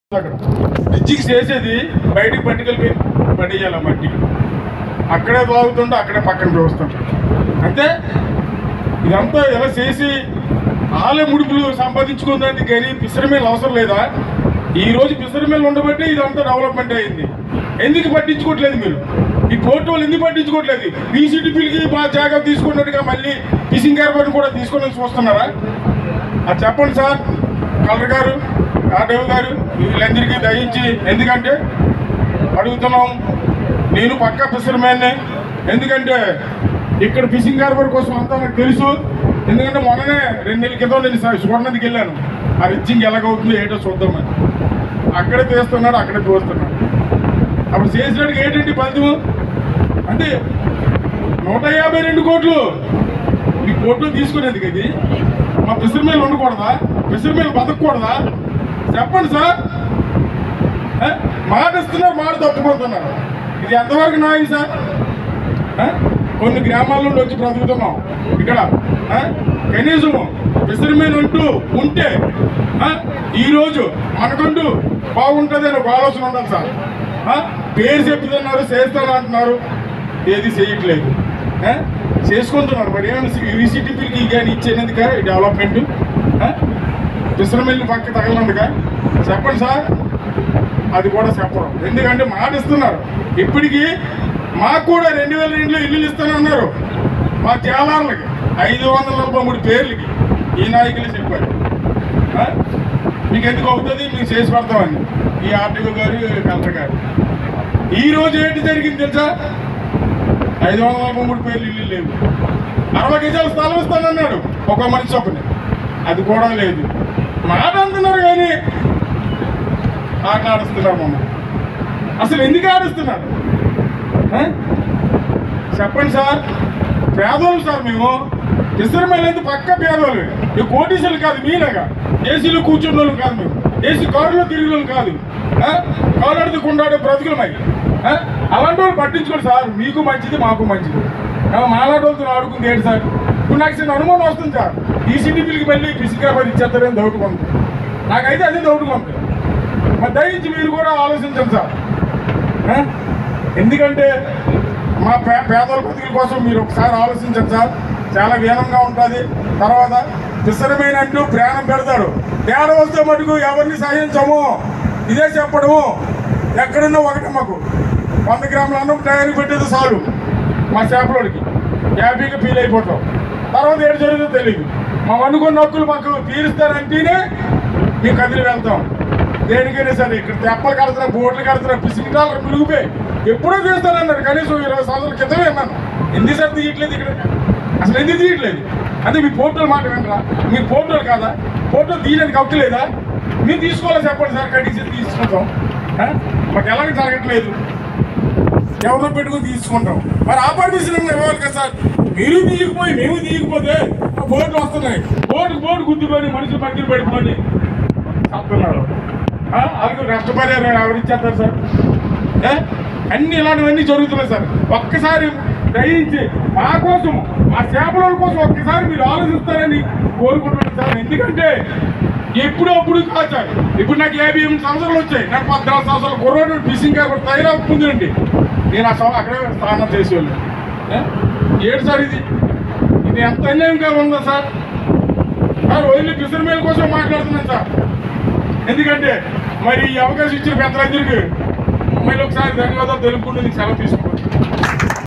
అక్కడ బ్రిడ్జికి చేసేది బయటికి పట్టుకెళ్ళి పడేయాలి ఆ మట్టి అక్కడే బాగుతుంటే అక్కడే పక్కన చూస్తుంటారు అంతే ఇదంతా ఎలా చేసి ఆలే ముడుపులు సంపాదించుకుందానికి కానీ పిసరమేలు అవసరం లేదా ఈ రోజు పిసరమేలు ఉండబట్టి ఇదంతా డెవలప్మెంట్ అయింది ఎందుకు పట్టించుకోవట్లేదు మీరు ఈ కోర్టు వాళ్ళు ఎందుకు పట్టించుకోవట్లేదు పీసీటీపీలకి మా జాగ్రత్త తీసుకున్నట్టుగా మళ్ళీ ఫిషింగ్ కార్బన్ కూడా తీసుకొని చూస్తున్నారా అది చెప్పండి సార్ కలెక్టర్ గారు ఆర్డీఓ గారు వీళ్ళందరికీ దయించి ఎందుకంటే అడుగుతున్నాం నేను పక్క ఫిషర్మ్యాన్నే ఎందుకంటే ఇక్కడ ఫిషింగ్ హార్బర్ కోసం అంతా నాకు తెలుసు ఎందుకంటే మొన్ననే రెండు నెలల క్రితం నేను స- చూడడానికి వెళ్ళాను ఆ రిచ్చింగ్ ఎలాగవుతుందో ఏంటో చూద్దామని అక్కడే తీస్తున్నాడు అక్కడే చూస్తున్నాడు అప్పుడు చేసినట్టుగా ఏంటండి ఫలితం అంటే నూట యాభై రెండు కోట్లు ఈ కోట్లు తీసుకునేందుకు ఇది మా పిసిరి మీద ఉండకూడదా పిసిరి మీద బతకూడదా చెప్పండి సార్ ఏ? మాట ఇస్తున్నారు మాట తప్పుకుంటున్నారు ఇది ఎంతవరకు న్యాయం సార్ ఏ? కొన్ని గ్రామాల నుండి వచ్చి బ్రతుకుతున్నాం ఇక్కడ ఏ? కనీసం పిసిరిమేన్ అంటూ ఉంటే ఏ? ఈరోజు మనకంటూ బాగుంటుంది అని ఒక ఆలోచన ఉండాలి సార్ ఏ? పేరు చెప్తున్నారు చేస్తాను అంటున్నారు ఏది చేయట్లేదు ఏ? చేసుకుంటున్నారు మరి ఏమైనా యూనివర్సిటీకి కానీ ఇచ్చేందుక డెవలప్మెంట్ పిసరమిల్లి పక్క తగలనందుక చెప్పండి సార్ అది కూడా చెప్పడం ఎందుకంటే మాట ఇస్తున్నారు ఇప్పటికీ మాకు కూడా రెండు వేల రెండులో ఇల్లు ఇస్తానన్నారు మా తేలార్లకి ఐదు వందల నలభై మూడు పేర్లకి ఈ నాయకులు చెప్పారు ఆ? మీకు ఎందుకు అవుతుంది మీకు చేసి పెడతామని ఈ ఆర్టీఓ గారు కలెక్టర్ గారు ఈ రోజు ఏంటి జరిగింది తెలుసా ఐదు వందల నలభై మూడు పేర్లు ఇల్లు లేవు అరవై గజాల స్థలం ఇస్తానన్నాడు ఒక మనిషి చొప్పున అది కూడా లేదు మాట అంటున్నారు కానీ ఆట ఆడిస్తున్నారు మమ్మల్ని అసలు ఎందుకు ఆడిస్తున్నారు ఆ? చెప్పండి సార్ పేదోళ్ళు సార్ మేము ఇసరమైనది పక్క పేదోళ్ళు ఈ కోటీసులు కాదు మీలాగా ఏసీలో కూర్చున్న వాళ్ళు కాదు మేము ఏసీ కారులో తిరిగిన వాళ్ళు కాదు ఆ? కాలాడితే కొండాడే బ్రతుకులమై ఆ? అలాంటి వాళ్ళు పట్టించుకోండి సార్ మీకు మంచిది మాకు మంచిది ఆ, మాలాంటి వాళ్ళతో ఆడుకుంది ఏంటి సార్ ఇప్పుడు నాకు చిన్న అనుమానం వస్తుంది సార్ ఈ సిటీపీలకి వెళ్ళి ఫిజికల్ ఇచ్చేస్తారని దౌడుకుంది నాకైతే అదే దౌడుకుంది మరి దయించి మీరు కూడా ఆలోచించండి సార్ ఆ? ఎందుకంటే మా పే పేదల బతుకుల కోసం మీరు ఒకసారి ఆలోచించండి సార్ చాలా వీనంగా ఉంటుంది తర్వాత విసరమైన అంటూ ప్రాణం పెడతాడు తేడా వస్తే మటుకు ఎవరిని సహించము ఇదే చెప్పడము ఎక్కడున్నా ఒకటే మాకు వంద గ్రాముల అన్నం టయానికి పెట్టేది చాలు మా చేపలోడికి హ్యాపీగా ఫీల్ అయిపోతాం తర్వాత ఏడు జరుగుతుందో తెలియదు మా అనుకున్న హక్కులు మాకు తీరుస్తారంటేనే మేము కదిలి వెళ్తాం దేనికైనా సరే ఇక్కడ తెప్పలు కడుతున్నా బోట్లు కడుతున్నా పిసికి డాలర్ మునిగిపోయి ఎప్పుడో చేస్తానన్నారు కనీసం ఇరవై సంవత్సరాల క్రితమే అన్నాను ఎందుకు సార్ తీయట్లేదు ఇక్కడ అసలు ఎందుకు తీయట్లేదు అంటే మీ పోర్టల్ మాట వినరా మీ పోర్టల్ కాదా పోర్టల్ తీయడానికి హక్కు లేదా మీరు తీసుకోవాలో చెప్పండి సార్ కడిగి తీసుకుంటాం ఆ? మాకు ఎలాగ జరగట్లేదు ఎవరో పెట్టుకుని తీసుకుంటాం మరి ఆ పర్మిషన్ ఇవ్వాలి కదా సార్ మీరు తీయకపోయి మేము తీయకపోతే ఆ బోర్డులు వస్తున్నాయి బోర్డు బోర్డు గుద్దుకొని మనుషులు మధ్యలో పెట్టుకొని చెప్తున్నారు అలాగే నష్టపరిహారం ఎవరు ఇచ్చేస్తారు సార్ ఏ? అన్ని ఇలాంటివన్నీ జరుగుతున్నాయి సార్ ఒక్కసారి దయించి మా కోసం మా చేపల కోసం ఒక్కసారి మీరు ఆలోచిస్తారని కోరుకుంటున్నాను సార్ ఎందుకంటే ఎప్పుడు అప్పుడు కాదు సార్ ఇప్పుడు నాకు యాభై ఎనిమిది సంవత్సరాలు వచ్చాయి నాకు పద్నాలుగు సంవత్సరాలు కుర్రోడు ఫిషింగ్ కాబట్టి తయారవుతుందండి నేను ఆ సం- అక్కడే స్నానం చేసేవాళ్ళు ఏ? ఏడు సార్ ఇది ఇది ఎంత అన్యాయంగా ఉందా sir sir only fisher male కోసం మాట్లాడుతున్నాను సార్ ఎందుకంటే మరి ఈ అవకాశం ఇచ్చిన పెద్దలందరికీ మళ్ళీ ఒకసారి ధన్యవాదాలు తెలుపుకుంటూ నీకు సెలవు తీసుకుంటాను